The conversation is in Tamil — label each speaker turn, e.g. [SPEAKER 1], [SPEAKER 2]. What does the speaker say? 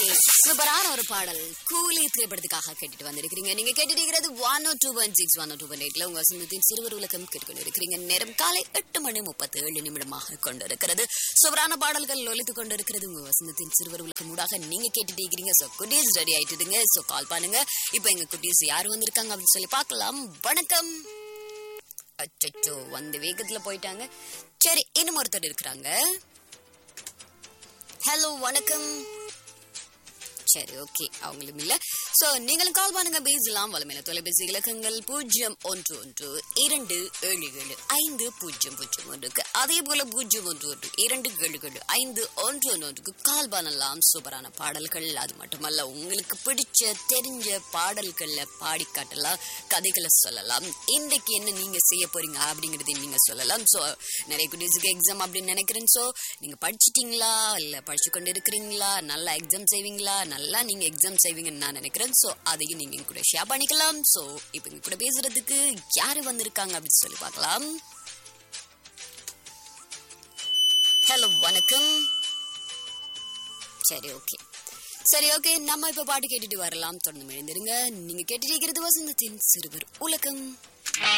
[SPEAKER 1] சூப்பரான ஒரு பாடல் கூலி திரைப்படத்துக்காக கேட்டுட்டு வந்திருக்கிறீங்க நீங்க கேட்டுட்டு இருக்கிறது one O two one six one O two one எயிட்ல உங்க வசந்தத்தின் சிறுவர் உலகம் கேட்டுக்கொண்டு இருக்கிறீங்க நேரம் காலை எட்டு மணி முப்பத்தி ஏழு நிமிடமாக கொண்டிருக்கிறது சூப்பரான பாடல்கள் ஒலித்துக் கொண்டிருக்கிறது உங்க வசந்தத்தின் சிறுவர் உலகம் ஊடாக நீங்க கேட்டுட்டு இருக்கிறீங்க சோ குட்டீஸ் ரெடி ஆயிட்டுதுங்க சோ கால் பண்ணுங்க இப்போ எங்க குட்டீஸ் யார் வந்திருக்காங்க அப்படின்னு சொல்லி பார்க்கலாம் வணக்கம் அச்சோ வந்து வேகத்துல போயிட்டாங்க சரி இன்னும் ஒருத்தர் இருக்கிறாங்க ஹலோ வணக்கம் சரி ஓகே அவங்களும் இல்ல சோ நீங்களும் கால் பண்ணுங்க பேசலாம் வளமையில தொலைபேசி இலக்கங்கள் பூஜ்ஜியம் ஒன்று ஒன்று இரண்டு ஏழு ஏழு ஐந்து பூஜ்ஜியம் பூஜ்ஜியம் ஒன்றுக்கு அதே போல பூஜ்ஜியம் ஒன்று ஒன்று இரண்டு ஏழு ஏழு ஐந்து ஒன்று ஒன்று ஒன்றுக்கு கால் பண்ணலாம் சூப்பரான பாடல்கள் அது மட்டுமல்ல உங்களுக்கு பிடிச்ச தெரிஞ்ச பாடல்கள்ல பாடி காட்டலாம் கதைகளை சொல்லலாம் இன்றைக்கு என்ன நீங்க செய்ய போறீங்க அப்படிங்கறதை நீங்க சொல்லலாம் சோ நிறைய குட்டீஸுக்கு எக்ஸாம் அப்படின்னு நினைக்கிறேன் சோ நீங்க படிச்சிட்டீங்களா இல்ல படிச்சு கொண்டு இருக்கிறீங்களா நல்லா எக்ஸாம் செய்வீங்களா நல்லா நீங்க எக்ஸாம் செய்வீங்கன்னு நான் நினைக்கிறேன் சோ அதையும் நீங்க எங்க கூட ஷேர் பண்ணிக்கலாம் சோ இப்போ எங்க கூட பேசுறதுக்கு யாரு வந்திருக்காங்க அப்படின்னு சொல்லி பார்க்கலாம் ஹலோ வணக்கம் சரி ஓகே சரி ஓகே நம்ம இப்ப பாட்டு கேட்டுட்டு வரலாம் தொடர்ந்து எழுந்திருங்க நீங்க கேட்டுட்டு இருக்கிறது வசந்தத்தின் சிறுவர் உலகம்